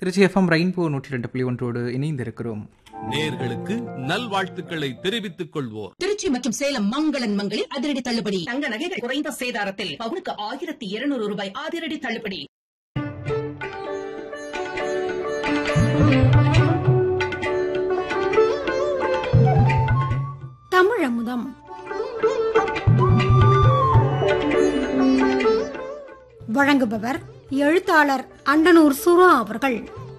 Trichy FM rainbow நூற்றி ரெண்டு புள்ளி ஒன்றோடு இணைந்திருக்கிறோம் நேர்களுக்கு நல்வாழ்த்துக்களை தெரிவித்துக் கொள்வோர் திருச்சி மற்றும் சேலம் மங்களன் மங்களில் அதிரடி தள்ளுபடி தங்க நகைகள் குறைந்த சேதாரத்தில் பவுனுக்கு ஆயிரத்தி இருநூறு ரூபாய் அதிரடி தள்ளுபடி தமிழமுதம் வழங்குபவர் எழுத்தாளர் அண்டனூர் சுரா அவர்கள்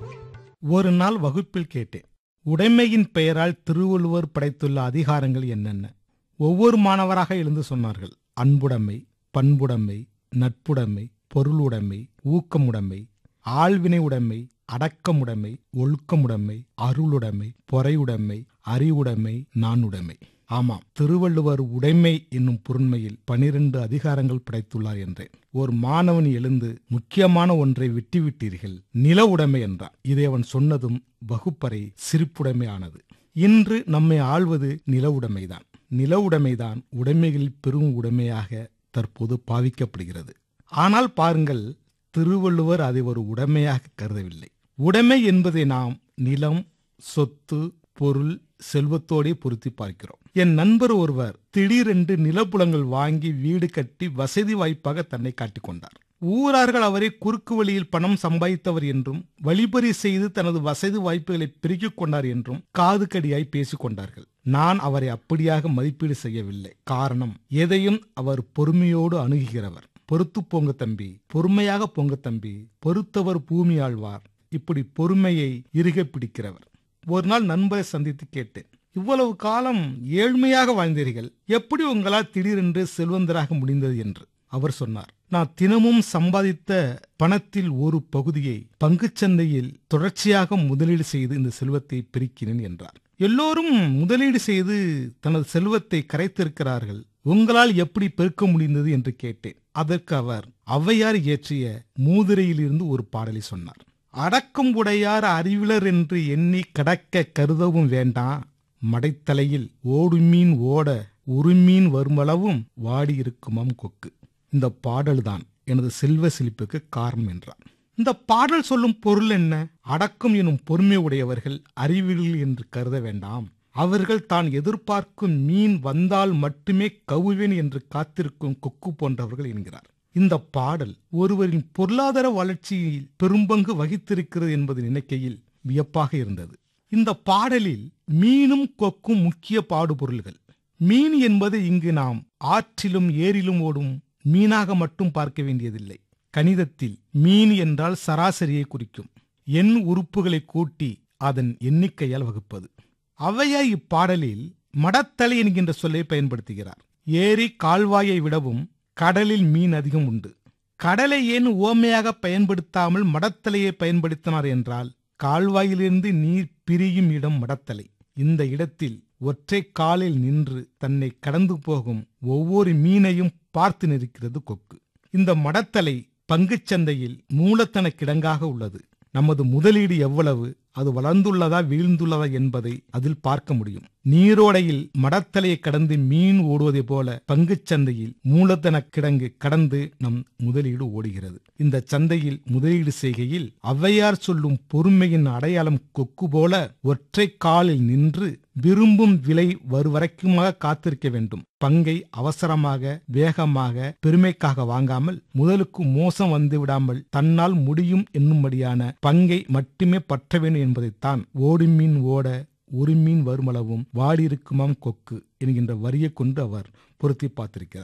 ஒரு நாள் வகுப்பில் கேட்டேன் உடைமையின் பெயரால் திருவள்ளுவர் படைத்துள்ள அதிகாரங்கள் என்னென்ன ஒவ்வொரு மாணவராக எழுந்து சொன்னார்கள் அன்புடைமை பண்புடைமை நட்புடைமை பொருளுடைமை ஊக்கமுடைமை ஆள்வினை உடைமை அடக்கமுடைமை ஒழுக்கமுடைமை அருளுடைமை பொறையுடைமை அறிவுடைமை நானுடைமை ஆமாம் திருவள்ளுவர் உடைமை என்னும் பொருண்மையில் பனிரெண்டு அதிகாரங்கள் படைத்துள்ளார் என்றேன் ஒரு மாணவன் எழுந்து முக்கியமான ஒன்றை விட்டுவிட்டீர்கள் நில உடைமை என்றான் இதை அவன் சொன்னதும் வகுப்பறை சிரிப்புடைமை ஆனது இன்று நம்மை ஆள்வது நில உடைமைதான் நில உடைமைதான் உடைமைகளில் பெரும் உடைமையாக தற்போது பாவிக்கப்படுகிறது ஆனால் பாருங்கள் திருவள்ளுவர் அதை ஒரு உடைமையாக கருதவில்லை உடைமை என்பதை நாம் நிலம் சொத்து பொருள் செல்வத்தோடே பொருத்தி பார்க்கிறோம் என் நண்பர் ஒருவர் திடீரென்று நிலப்புலங்கள் வாங்கி வீடு கட்டி வசதி வாய்ப்பாக தன்னை காட்டிக்கொண்டார் ஊரார்கள் அவரை குறுக்கு வழியில் பணம் சம்பாதித்தவர் என்றும் வழிபறி செய்து தனது வசதி வாய்ப்புகளை பெருக்கிக் கொண்டார் என்றும் காது கடியாய் பேசிக் கொண்டார்கள் நான் அவரை அப்படியாக மதிப்பீடு செய்யவில்லை காரணம் எதையும் அவர் பொறுமையோடு அணுகுகிறவர் பொறுத்து போங்க தம்பி பொறுமையாக போங்க தம்பி பொறுத்தவர் பூமி ஆழ்வார் இப்படி பொறுமையை இறுக பிடிக்கிறவர் ஒரு நாள் நண்பரை சந்தித்து கேட்டேன் இவ்வளவு காலம் ஏழ்மையாக வாழ்ந்தீர்கள் எப்படி உங்களால் திடீரென்று செல்வந்தராக முடிந்தது என்று அவர் சொன்னார் நான் தினமும் சம்பாதித்த பணத்தில் ஒரு பகுதியை பங்குச் சந்தையில் தொடர்ச்சியாக முதலீடு செய்து இந்த செல்வத்தை பெருக்கினேன் என்றார் எல்லோரும் முதலீடு செய்து தனது செல்வத்தை கரைத்திருக்கிறார்கள் உங்களால் எப்படி பெருக்க முடிந்தது என்று கேட்டேன் அதற்கு அவர் ஔவையார் இயற்றிய மூதுரையிலிருந்து ஒரு பாடலை சொன்னார் அடக்கம் உடையார் அறிவிலர் என்று எண்ணி கடக்க கருதவும் வேண்டாம் மடைத்தலையில் ஓடுமீன் ஓட உருமீன் வருமளவும் வாடி இருக்குமாம் கொக்கு இந்த பாடல்தான் எனது செல்வ செழிப்புக்கு காரணம் என்றார் இந்த பாடல் சொல்லும் பொருள் என்ன அடக்கம் எனும் பொறுமை உடையவர்கள் அறிவியல் என்று கருத வேண்டாம் அவர்கள் தான் எதிர்பார்க்கும் மீன் வந்தால் மட்டுமே கவுவேன் என்று காத்திருக்கும் கொக்கு போன்றவர்கள் என்கிறார் இந்த பாடல் ஒருவரின் பொருளாதார வளர்ச்சியில் பெரும்பங்கு வகித்திருக்கிறது என்பது நினைக்கையில் வியப்பாக இருந்தது இந்த பாடலில் மீனும் கொக்கும் முக்கிய பாடுபொருள்கள் மீன் என்பது இங்கு நாம் ஆற்றிலும் ஏரிலும் ஓடும் மீனாக மட்டும் பார்க்க வேண்டியதில்லை கணிதத்தில் மீன் என்றால் சராசரியை குறிக்கும் எண் உறுப்புகளை கூட்டி அதன் எண்ணிக்கையால் வகுப்பது அவையா இப்பாடலில் மடத்தலை என்கின்ற சொல்லை பயன்படுத்துகிறார் ஏரி கால்வாயை விடவும் கடலில் மீன் அதிகம் உண்டு கடலை ஏன் ஓமையாக பயன்படுத்தாமல் மடத்தலையை பயன்படுத்தினார் என்றால் கால்வாயிலிருந்து நீர் பிரியும் இடம் மடத்தலை இந்த இடத்தில் ஒற்றை காலில் நின்று தன்னை கடந்து போகும் ஒவ்வொரு மீனையும் பார்த்து நிற்கிறது கொக்கு இந்த மடத்தலை பங்குச் சந்தையில் மூலத்தன கிடங்காக உள்ளது நமது முதலீடு எவ்வளவு அது வளர்ந்துள்ளதா வீழ்ந்துள்ளதா என்பதை அதில் பார்க்க முடியும் நீரோடையில் மடத்தலையை கடந்து மீன் ஓடுவதை போல பங்குச் சந்தையில் மூலதன கிடங்கு கடந்து நம் முதலீடு ஓடுகிறது இந்த சந்தையில் முதலீடு செய்கையில் ஔவையார் சொல்லும் பொறுமையின் அடையாளம் கொக்கு போல ஒற்றை காலில் நின்று விரும்பும் விலை வருவரைக்குமாக காத்திருக்க வேண்டும் பங்கை அவசரமாக வேகமாக பெருமைக்காக வாங்காமல் முதலுக்கு மோசம் வந்து விடாமல் தன்னால் முடியும் என்னும்படியான பங்கை மட்டுமே பற்ற வேண்டும் என்பதைத்தான் ஓடுமீன் ஓட ஒரு மீன் வருமளவும் வாடியிருக்குமாம் கொக்கு என்கின்ற வரியை கொண்டு அவர் பொருத்தி பார்த்திருக்கிறார்